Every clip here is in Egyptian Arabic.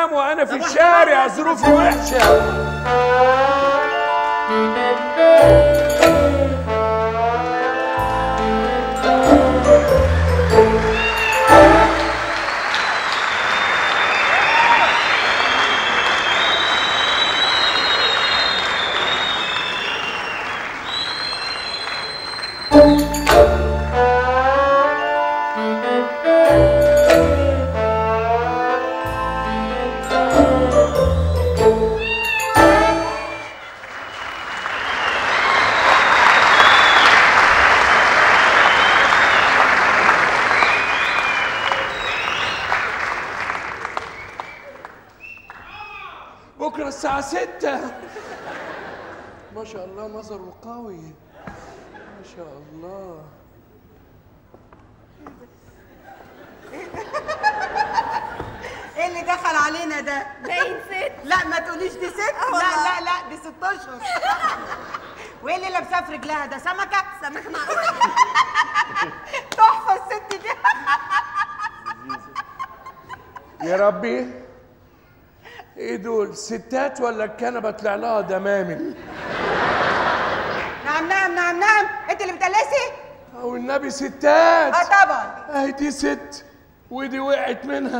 الحمام وانا في الشارع ظروفي وحشه بكره الساعه ستة ما شاء الله نظره قوي ما شاء الله ايه اللي دخل علينا ده؟ باين ست لا ما تقوليش دي ست لا لا لا دي ست اشهر وايه اللي لابساه في رجلها ده سمكه؟ سمك معقول تحفه الست دي يا ربي ايه دول ستات ولا الكنبه طلع لها دمامل نعم نعم نعم نعم انت اللي بتقلسي؟ او النبي ستات اه طبعا اهي دي ست ودي وقعت منها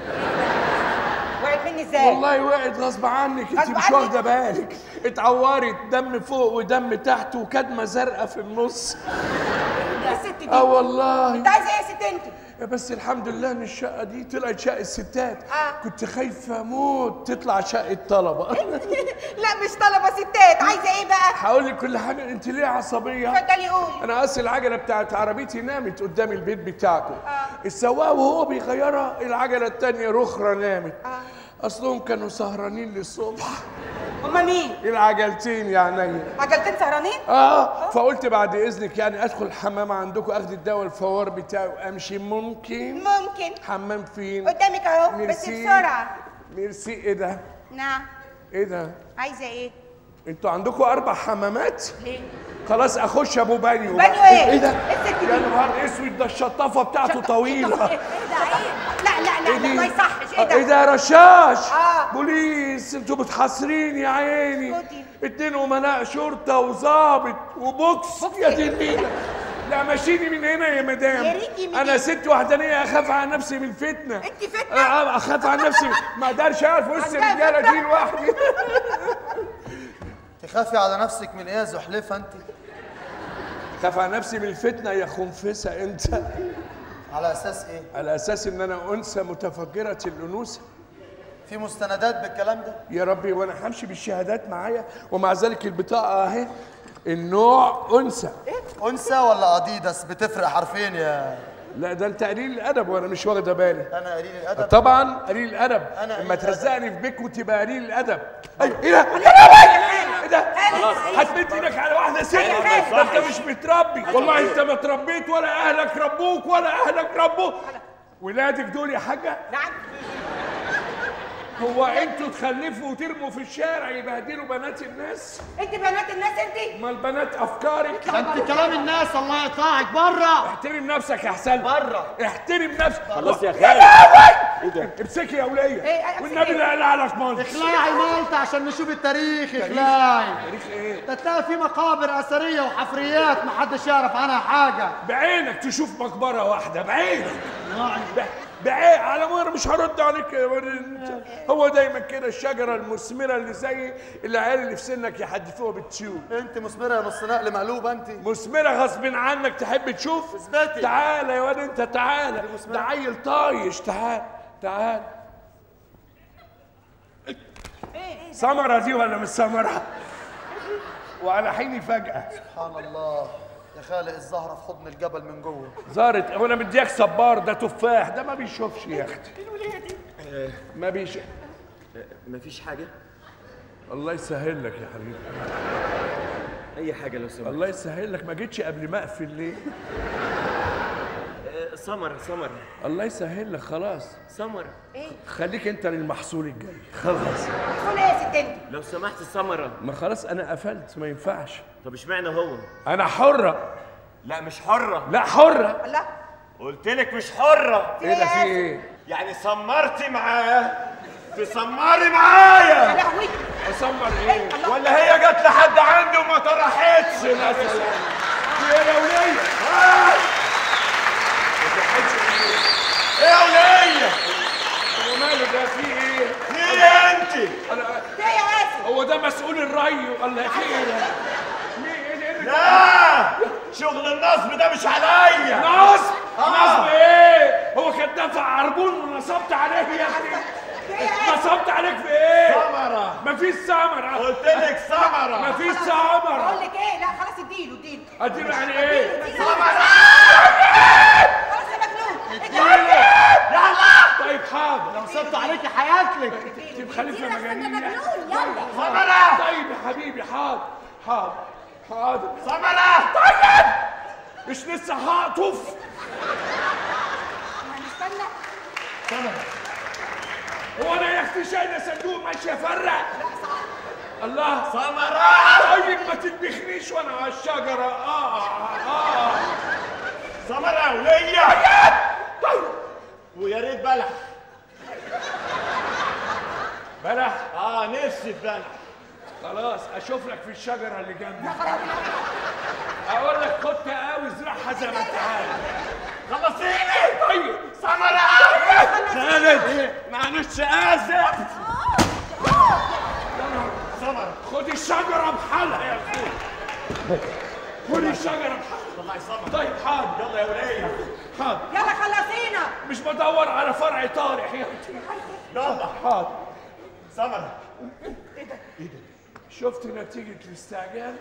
وقعت مني ازاي؟ والله وقعت غصب عنك انت غصب مش عني؟ واخده بالك اتعورت دم فوق ودم تحت وكدمه زرقاء في النص ايه الست دي؟ اه والله انت عايزه ايه يا ست انت؟ بس الحمد لله ان الشقه دي طلعت شقه الستات آه. كنت خايفه اموت تطلع شقه طلبه لا مش طلبه ستات عايزه ايه بقى؟ هقول لك كل حاجه انت ليه عصبيه اتفضلي قولي انا اصل العجله بتاعت عربيتي نامت قدام البيت بتاعكم السواق وهو بيغيرها العجله التانية رخرة نامت اصلهم كانوا سهرانين للصبح هما مين؟ العجلتين يا عينيا عجلتين سهرانين؟ اه فقلت بعد اذنك يعني ادخل الحمام عندكم اخد الدواء الفوار بتاعي وامشي ممكن ممكن حمام فين قدامك اهو بس ميرسي. بسرعه ميرسي ايه ده نعم ايه ده عايزه ايه؟ انتوا عندكم اربع حمامات ليه؟ خلاص اخش ابو بانيو بانيو بقى. ايه؟ ايه ده الست دي. يا نهار اسود ده الشطافه بتاعته طويله ايه ده عيب لا لا لا, لا ما يصحش ايه ده؟ ايه ده يا رشاش آه. بوليس انتوا بتحاصرين يا عيني اسكتي. اتنين امناء شرطه وظابط وبوكس يا دي النيله لا ماشيني من هنا يا مدام يا ريتي من انا هنا. ست وحدانيه اخاف على نفسي من الفتنه انت فتنة؟ آه، اخاف على نفسي ما اقدرش اقف وسط عندها الرجاله فتنة؟ دي لوحدي تخافي على نفسك من ايه يا زحلفه انت خاف على نفسي من الفتنه يا خنفسه انت على اساس ايه على اساس ان انا انثى متفجره الانوثه في مستندات بالكلام ده يا ربي وانا همشي بالشهادات معايا ومع ذلك البطاقه اهي النوع انثى انثى ولا اديداس بتفرق حرفين يا لا ده انت قليل الادب وانا مش واخده بالي انا قليل الادب طبعا قليل الادب أنا اما قليل ترزقني في بيك وتبقى قليل الادب ايوه ايه ده ايه ده هتمد ايدك على واحده ست ده انت مش متربي والله انت ما تربيت ولا اهلك ربوك ولا اهلك ربوك ولادك دول يا حاجه نعم هو انتوا تخلفوا وترموا في الشارع يبهدلوا بنات الناس انت بنات الناس انت ما البنات افكاري انت كلام الناس الله يقطعك بره احترم نفسك يا حسن بره احترم نفسك خلاص يا يا خالد لهوي امسكي يا وليه ايه، امسك والنبي ايه؟ لا قلع لك مالك اخلعي مالطا عشان نشوف التاريخ اخلعي تاريخ ايه ده تلاقي في مقابر اثريه وحفريات محدش يعرف عنها حاجه بعينك تشوف مقبره واحده بعينك ب- بعين على مره مش هرد عليك يا ولد انت هو دايما كده الشجره المثمره اللي زي العيال اللي في سنك يحدفوها بتشوف انت مثمره يا نص نقل مقلوبه انت مثمره غصب عنك تحب تشوف اثبتي. تعالى يا واد انت تعالى ده عيل طايش تعال تعال سمرة دي ولا مش سمرة؟ وعلى حيني فجأة سبحان الله يا خالق الزهره في حضن الجبل من جوه زارت هو انا مديك صبار ده تفاح ده ما بيشوفش يا اختي ما بيش مفيش حاجة الله يسهل لك يا حبيبي أي حاجة لو سمحت الله يسهل لك ما جيتش قبل ما اقفل ليه آه، سمر سمر الله يسهل لك خلاص سمر خليك انت للمحصول الجاي خلاص تقول ايه يا ست انت لو سمحت سمرة ما خلاص انا قفلت ما ينفعش طب اشمعنى هو انا حرة لا مش حرة لا حرة الله قلت لك مش حرة ايه ده في ايه يعني سمرتي معاه تسمري معايا يا لهوي اسمر ايه ولا هي جت لحد عندي وما طرحتش مثلا في ايه يا وليه ايه يا ولية هو ماله ده في ايه مين انت انا في يا اسف هو ده مسؤول الري ولا في ايه ده مين ايه ايه لا شغل النصب ده مش عليا نصب نصب ايه هو كان دافع عربون ونصبت عليه يا ابني في يا اسف نصبت عليك في ايه سمرة مفيش ثمرة قلت لك سمرة مفيش بقول ثمرة لك ايه لا خلاص اديله اديله اديله يعني ايه خلاص يا مجنون طيب حاضر لو صبت عليكي حياتك تجيب خليفه مجانين مجنون يلا سمرة طيب يا حبيبي حاضر حاضر حاضر سمرة مش لسه هقطف هنستنى هو انا يا اختي شايله صندوق ماشي افرق الله سمرة طيب ما تدبخنيش وانا على الشجره اه اه سمرة يا ولية طيب ويا ريت بلح بلح اه نفسي في بلح خلاص اشوف لك في الشجره اللي جنبي اقول لك خد تقاوي ازرعها زي ما انت عايز خلصيني طيب سمرة خالد معلش اسف سمرة خد الشجره بحالها يا اخوي خد الشجره بحالها طلعي سمرة طيب حاضر يلا يا ولية حاضر يلا خلصينا مش بدور على فرع طارح يا اختي يلا حاضر سمرة شفت نتيجة الاستعجال؟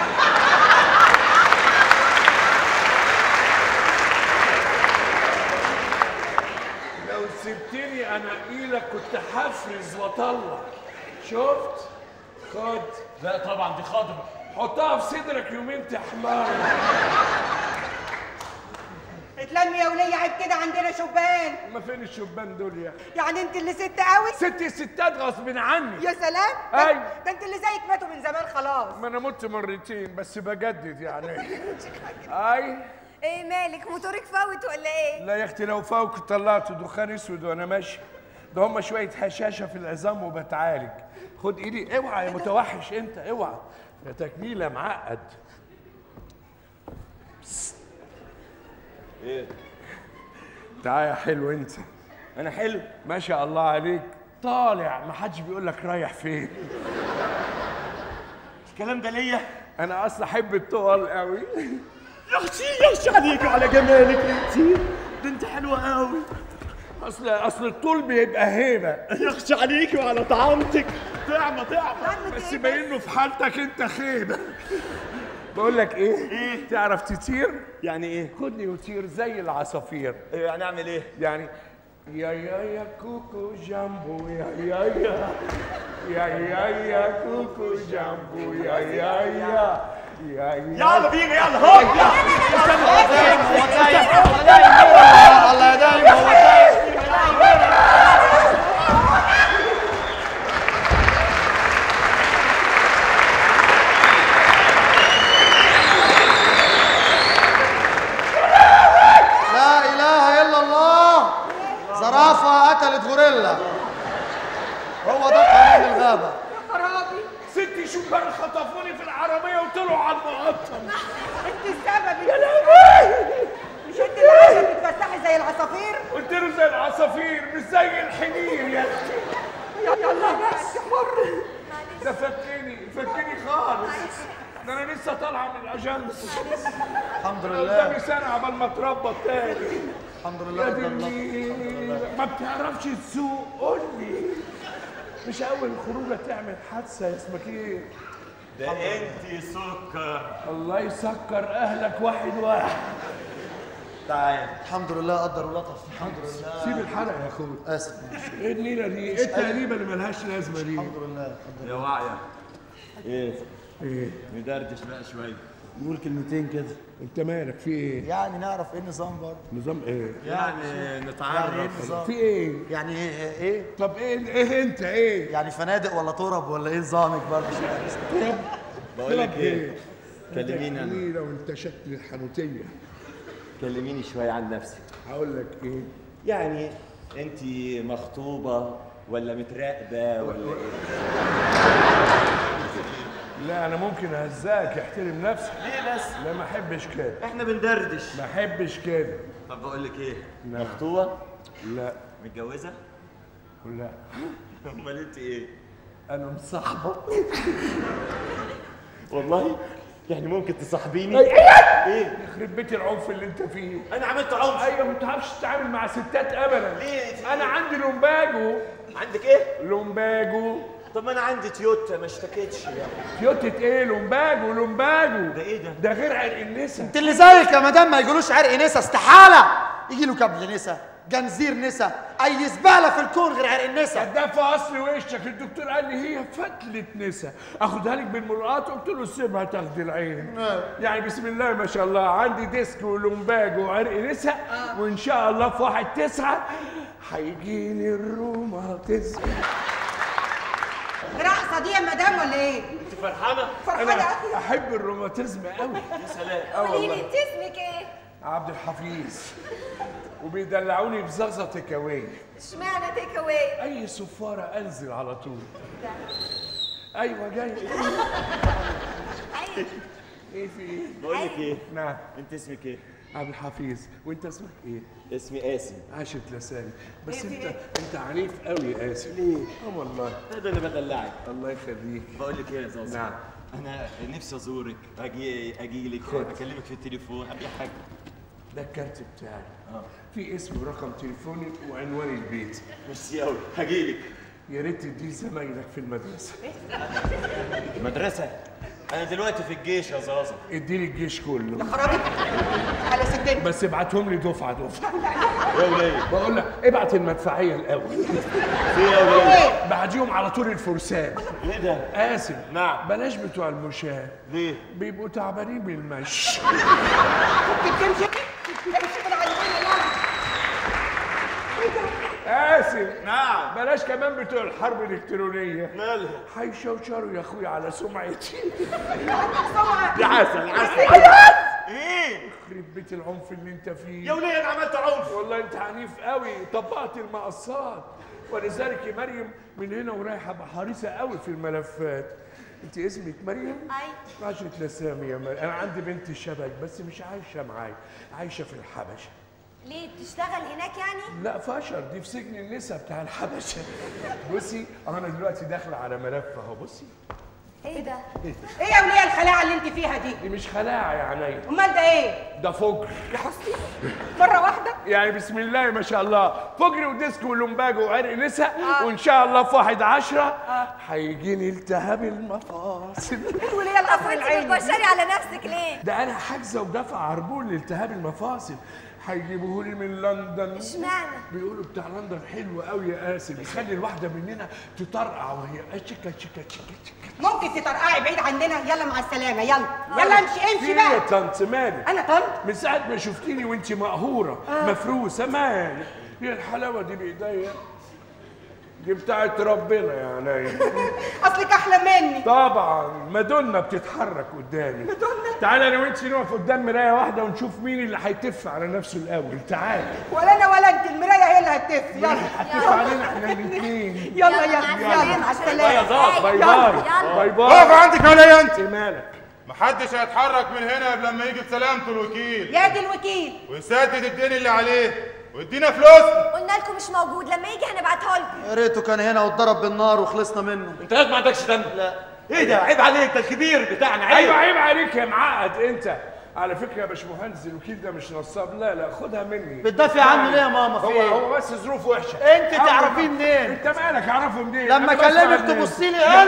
لو سبتني انا ايلك كنت هفرز واطلع شفت؟ خد لا طبعا دي خضرة حطها في صدرك يومين تحمر اتلمي يا ولية عيب كده عندنا شبان ما فين الشبان دول يا اخي؟ يعني انت اللي ست قوي ست ستات غصب عني يا سلام ده- أيوة. ده انت اللي زيك ماتوا من زمان خلاص ما انا مت مرتين بس بجدد يعني اي ايه مالك موتورك فوت ولا ايه لا يا اختي لو فوق طلعت دخان اسود وانا ماشي ده هم شويه هشاشه في العظام وبتعالج خد ايدي اوعى يا متوحش انت اوعى يا تكميله معقد ايه تعال يا حلو انت انا حلو ما شاء الله عليك طالع ما حدش بيقول لك رايح فين الكلام ده ليا انا اصلا احب الطوال قوي يا اختي يا اختي عليك وعلى جمالك انت ده انت حلوه قوي اصل اصل الطول بيبقى هيبه يا اختي عليك وعلى طعامتك طعمه طعمه بس باين له في حالتك انت خيبه بقول لك ايه ايه تعرف تطير يعني ايه خدني وطير زي العصافير إيه يعني اعمل ايه يعني يا يا يا كوكو جامبو يا يا يا يا يا يا كوكو جامبو يا يا يا يا يا يلا بينا يلا هوب هو دايم هو دايم هو دايم الله يا دايم هو دايم لا اله الا الله زرافه قتلت غوريلا هو ده قانون الغابه خرابي ست شبان خطفوني في العربيه وطلعوا على المقطم انت السبب يا لهوي مش انت اللي عايزه تتفسحي زي العصافير قلت له زي العصافير مش زي الحمير يا اختي يلا بس حر ده فكني فكني خالص ده انا لسه طالعه من الاجنس الحمد قدامي لله سنه عبال ما اتربى تاني الحمد يا لله دي رب الله النيل. ما بتعرفش تسوق قول لي مش اول خروجه تعمل حادثه يا اسمك ايه ده انت سكر الله يسكر اهلك واحد واحد تعال الحمد لله قدر ولطف الحمد لله سيب الحلقه يا اخويا اسف ايه النيله دي ايه التقريبه اللي ملهاش لازمه دي الحمد لله الحمد يا واعية ايه ايه ندردش بقى شوية لله نقول كلمتين كده انت مالك في ايه يعني نعرف ايه النظام برضه نظام ايه يعني يعني ايه نتعرف النظام في ايه يعني ايه ايه طب ايه ايه انت ايه يعني فنادق ولا طرب ولا ايه نظامك برضه بقول لك طب ايه كلميني انا نيله وانت شكل الحنوتيه كلميني شوية عن نفسك هقول لك ايه يعني انت مخطوبة ولا متراقبه ولا ايه لا انا ممكن اهزاك احترم نفسك ليه بس لا ما احبش كده احنا بندردش ما احبش كده طب بقول لك ايه لا. مخطوبه لا متجوزه لا امال انت ايه انا مصاحبه والله يعني ممكن تصاحبيني ايه يخرب بيت العنف اللي انت فيه انا عملت عنف ايوه ما بتعرفش تتعامل مع ستات ابدا ليه؟ في انا إيه؟ عندي لومباجو عندك ايه لومباجو طب ما انا عندي تويوتا ما اشتكيتش يعني تيوتة ايه لومباجو لومباجو ده ايه ده ده غير عرق النسا انت اللي زيك يا مدام ما يقولوش عرق نسا استحاله يجي له كبل نسا جنزير نسا اي زباله في الكون غير عرق النسا ده في اصل وشك الدكتور قال لي هي فتله نسا اخدها لك بالملقاط قلت له سيبها تاخد العين يعني بسم الله ما شاء الله عندي ديسك ولومباج وعرق نسا وان شاء الله في واحد تسعة هيجيني الروماتيزم رقصه دي يا مدام ولا ايه؟ انت فرحانه انا فرحانه احب الروماتيزم قوي يا سلام اه قولي لي والله انت اسمك ايه؟ عبد الحفيظ وبيدلعوني بزغزه تكاويه اشمعنى تيك اواي؟ اي سفاره انزل على طول ايوه جاي أيوة. ايه في ايه بقول لك ايه نعم انت اسمك ايه عبد الحفيظ وانت اسمك ايه اسمي قاسم عاشت لساني بس إيه في انت إيه؟ انت عنيف قوي يا قاسم ليه اه والله ده اللي بدلعك الله يخليك بقول لك ايه يا زوزو نعم. انا نفسي ازورك اجي اجي لك خد. اكلمك في التليفون اي حاجه ده الكارت بتاعي في اسمي ورقم تليفوني وعنوان البيت ميرسي قوي هجي لك يا ريت تديه زمايلك في المدرسه مدرسه انا دلوقتي في الجيش يا زازا ادي لي الجيش كله خرابي على ستين بس ابعتهم لي دفعه دفعه يا وليه بقول لك ابعت المدفعيه الاول في يا وليه بعديهم على طول الفرسان ايه ده قاسم نعم. بلاش بتوع المشاة ليه بيبقوا تعبانين بالمشي تمشي تمشي من على اليمين يلا. قاسم نعم بلاش كمان بتوع الحرب الالكترونيه مالها هيشوشروا يا اخويا على سمعتي سمعة. يا عسل عسل ايه يخرب بيت العنف اللي انت فيه يا وليه انا عملت عنف والله انت عنيف قوي طبقت المقصات ولذلك يا مريم من هنا ورايحه ابقى حريصه قوي في الملفات انت اسمك مريم أي. عاشت لسامي يا مريم انا عندي بنت شبك بس مش عايشه معايا عايشه في الحبشه ليه بتشتغل هناك يعني؟ لا فشر دي في سجن النساء بتاع الحبشه بصي انا دلوقتي داخله على ملف اهو بصي ايه ده؟ ايه يا وليه الخلاعه اللي انت فيها دي؟ دي مش خلاعه يا عينيا امال ده ايه؟ ده فجر يا حسني مره واحده يعني بسم الله ما شاء الله فجر وديسك ولومباج وعرق نساء وان شاء الله في واحد عشرة هيجيني التهاب المفاصل الوليه القصر وانت العيني بتبشري على نفسك ليه؟ ده انا حاجزه ودافع عربون لالتهاب المفاصل هيجيبوه لي من لندن اشمعنى؟ بيقولوا بتاع لندن حلو قوي يا قاسم يخلي الواحده مننا تطرقع وهي اشكا شكا شكا شكا ممكن تطرقعي بعيد عننا يلا مع السلامه يلا يلا امشي في امشي إيه يا بقى طنط مالك انا طنط من ساعة ما شفتيني وانت مقهورة مفروسة مالك هي الحلاوة دي بإيديا دي بتاعت ربنا يا عينيا اصلك احلى مني طبعا مادونا بتتحرك قدامي مادونا تعالى انا وانت نقف قدام مرايه واحده ونشوف مين اللي هيتف على نفسه الاول تعالى ولا انا ولا انت المرايه هي اللي هتف يلا هتف علينا احنا الاثنين يلا يلا، يلا مع يلا السلامة. مع السلامه باي يلا، باي يلا. باي اقف باي عندك ولا انت إيه مالك محدش هيتحرك من هنا قبل لما يجي بسلامته الوكيل يا دي الوكيل ويسدد الدين اللي عليه ويدينا فلوسنا قلنا لكم مش موجود لما يجي هنبعتها لكم يا ريته كان هنا واتضرب بالنار وخلصنا منه انت لازم ما عندكش دم لا ايه ده عيب عليك ده الكبير بتاعنا عيب ايوه عيب عليك يا معقد انت على فكره يا باشمهندس الوكيل ده مش نصاب لا لا خدها مني بتدافع عنه ليه يا ماما في هو ايه؟ هو بس ظروف وحشه انت أول تعرفيه ما- منين؟ انت مالك اعرفه منين لما أنا بسمع اكلمك الناس. تبصي لي انا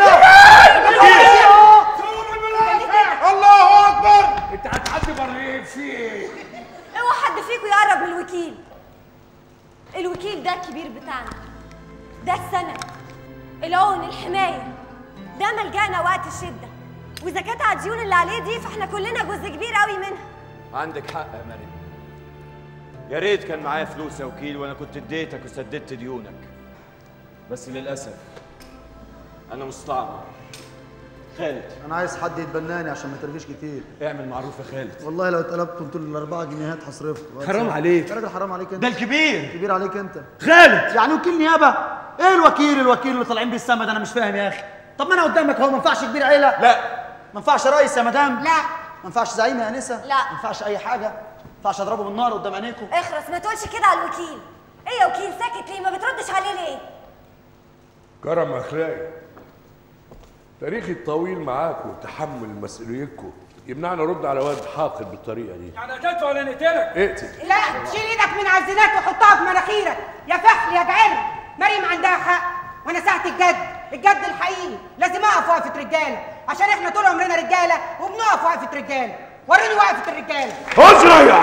الله اكبر انت هتعدي بره في ايه اوعى حد فيكم يقرب من الوكيل الوكيل ده الكبير بتاعنا ده السند العون الحماية ده ملجأنا وقت الشدة وإذا كانت على الديون اللي عليه دي فاحنا كلنا جزء كبير قوي منها عندك حق يا مريم يا ريت كان معايا فلوس يا وكيل وانا كنت اديتك وسددت ديونك بس للاسف انا مستعمر خالد انا عايز حد يتبناني عشان ما ترغيش كتير اعمل معروف يا خالد والله لو اتقلبتم انتوا الاربعه جنيهات هصرفكم حرام عليك. يا راجل حرام عليك انت ده الكبير كبير عليك انت خالد يعني وكيل نيابه ايه الوكيل الوكيل اللي طالعين بيه السما ده انا مش فاهم يا اخي طب ما انا قدامك اهو ما ينفعش كبير عيله لا ما ينفعش رئيس يا مدام لا ما ينفعش زعيم يا انسه لا. ما ينفعش اي حاجه ما ينفعش اضربه بالنار قدام عينيكم اخرس ما تقولش كده على الوكيل ايه يا وكيل ساكت ليه ما بتردش عليه ليه كرم اخلاقي تاريخي الطويل معاكم وتحمل مسؤوليتكم يمنعني ارد على واد حاقد بالطريقه دي يعني هتدفع ولا نقتلك اقتل لا شيل ايدك من على الزنات وحطها في مناخيرك يا فخر يا جعل مريم عندها حق وانا ساعة الجد الجد الحقيقي لازم اقف وقفة رجالة عشان احنا طول عمرنا رجالة وبنقف وقفة رجالة وريني وقفة الرجالة ازرع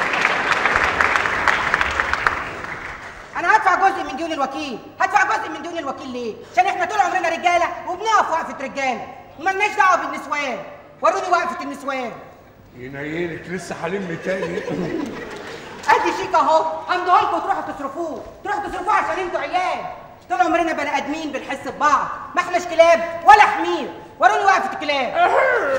انا هدفع جزء من ديون الوكيل هدفع جزء من ديون الوكيل ليه عشان احنا طول عمرنا رجالة وبنقف وقفة رجالة وملناش دعوة بالنسوان وروني وقفة النسوان ينيلك لسه هلم تاني ادي شيك اهو همدوه لكم تروحوا تصرفوه تروحوا تصرفوه عشان انتوا عيال طول عمرنا بني ادمين بنحس ببعض ما احناش كلاب ولا حمير وروني وقفه الكلاب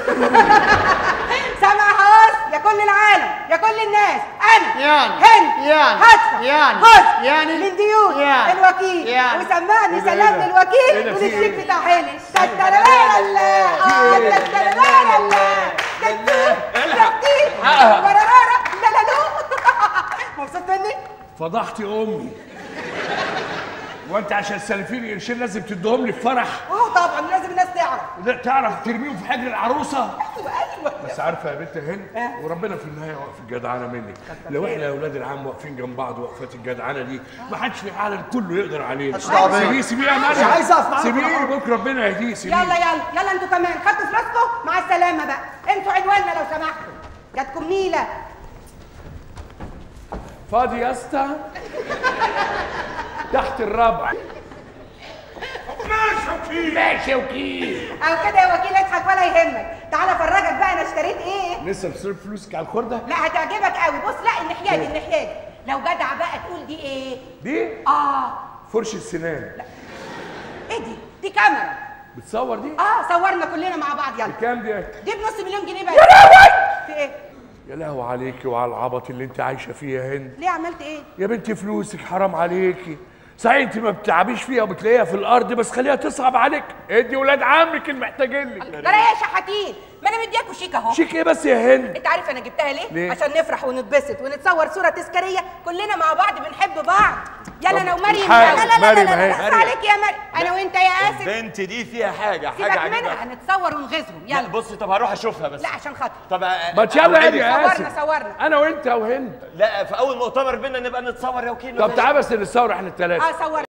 سامع هاس يا كل العالم يا كل الناس انا يعني. هند يعني. هدفع يعني. جزء يعني. من ديون يعني. الوكيل يعني. وسمعني إيه ده، سلام إيه ده؟ للوكيل إيه ده، في وللشيك إيه؟ بتاع هاني تترارارا إيه؟ تترارارا تتي ورارارا لا لا لا مبسوط مني؟ فضحتي امي وانت عشان سالفين قرشين لازم تديهم لي في فرح اه طبعا لازم الناس تعرف لا تعرف ترميهم في حجر العروسه ايوه ايوه بس عارفه يا بنت هند آه. وربنا في النهايه واقف الجدعنه منك لو احنا يا اولاد العم واقفين جنب بعض وقفات الجدعنه دي ما حدش في العالم كله يقدر علينا محدش دعوة بيا. سيبيه سيبيه يا مش مريم عايز أقف معاكم. سيبيه بكره ربنا يهديه سيبيه يلا يلا يلا انتوا كمان خدتوا فلوسكم مع السلامه بقى انتوا عنواننا لو سمحتوا جاتكم نيله فاضي يا اسطى تحت الربع ماشي وكيل ماشي وكيل او كده يا وكيل اضحك ولا يهمك تعالى افرجك بقى انا اشتريت ايه لسه بتصرف فلوسك على الخرده لا هتعجبك قوي بص لا الناحيه دي الناحيه دي لو جدع بقى تقول دي ايه دي اه فرشه سنان ايه دي دي كاميرا بتصور دي اه صورنا كلنا مع بعض يلا كام دي دي بنص مليون جنيه بس يا لهوي في ايه يا لهوي عليكي وعلى العبط اللي انت عايشه فيه يا هند ليه عملت ايه يا بنتي فلوسك حرام عليكي صحيح انت ما بتلعبيش فيها وبتلاقيها في الارض بس خليها تصعب عليك ادي ولاد عمك المحتاجين لك ده انا يا شحاتين ما انا مدياكوا شيك اهو شيك ايه بس يا هند انت عارف انا جبتها ليه؟ ليه؟ عشان نفرح ونتبسط ونتصور صوره تذكاريه كلنا مع بعض بنحب بعض يلا انا ومريم الحاج، لا لا لا مريم لا اهي. لا لا عليك يا مريم انا وانت يا اسف البنت دي فيها حاجه حاجه سيبك عجيبه منها هنتصور ونغيظهم لا يلا بصي طب هروح اشوفها بس لا عشان خاطر طب آه، ما يلا أوعدك. يا صورنا اسف صورنا انا وانت وهند لا في اول مؤتمر بينا نبقى نتصور يا وكيل طب تعال بس نتصور احنا الثلاثه اه صورنا